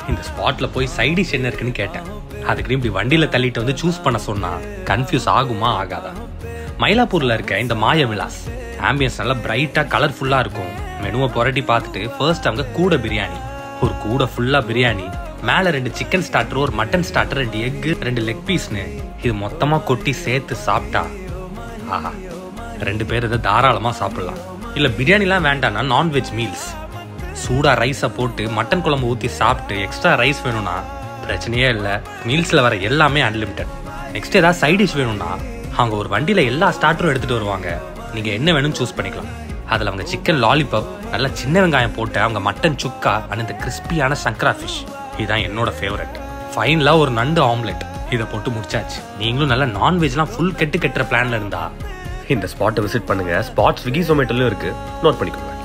இந்த ஸ்பாட்ல போய் சைடிஷ் என்ன இருக்குன்னு கேட்டேன் அதுக்கு இப்படி வண்டியில தள்ளிட்டு வந்து சூஸ் பண்ண சொன்னா கன்ஃபியூஸ் ஆகுமா ஆகாதா மயிலாப்பூர்ல இருக்க இந்த மாய விலாஸ் ஆம்பியன்ஸ் நல்லா பிரைட்டா கலர்ஃபுல்லா இருக்கும் மெனுவை புரட்டி பார்த்துட்டு ஃபர்ஸ்ட் அவங்க கூட பிரியாணி ஒரு கூட ஃபுல்லா பிரியாணி மேல ரெண்டு சிக்கன் ஸ்டார்டர் ஒரு மட்டன் ஸ்டார்டர் ரெண்டு எக் ரெண்டு லெக் பீஸ்னு இது மொத்தமா கொட்டி சேர்த்து சாப்பிட்டா ஆஹா ரெண்டு பேர் இதை தாராளமா சாப்பிடலாம் இல்ல பிரியாணிலாம் வேண்டாம்னா நான்வெஜ் மீல்ஸ் சூடா ரைஸை போட்டு மட்டன் குழம்பு ஊற்றி சாப்பிட்டு எக்ஸ்ட்ரா ரைஸ் வேணும்னா பிரச்சனையே இல்லை மீல்ஸில் வர எல்லாமே அன்லிமிட்டெட் நெக்ஸ்ட் ஏதாவது சைட் டிஷ் வேணும்னா அவங்க ஒரு வண்டியில் எல்லா ஸ்டார்டரும் எடுத்துகிட்டு வருவாங்க நீங்கள் என்ன வேணும்னு சூஸ் பண்ணிக்கலாம் அதில் அவங்க சிக்கன் லாலிபாப் நல்லா சின்ன வெங்காயம் போட்டு அவங்க மட்டன் சுக்கா அண்ட் இந்த கிறிஸ்பியான சங்கரா ஃபிஷ் இதுதான் என்னோட ஃபேவரட் ஃபைனலாக ஒரு நண்டு ஆம்லெட் இதை போட்டு முடிச்சாச்சு நீங்களும் நல்லா நான்வெஜ்லாம் ஃபுல் கெட்டு கட்டுற பிளான்ல இருந்தா இந்த ஸ்பாட்டை விசிட் பண்ணுங்க ஸ்பாட் ஸ்விக்கி ஜொமேட்டோலயும் இருக்கு நோட் பண்ணிக்கோங்க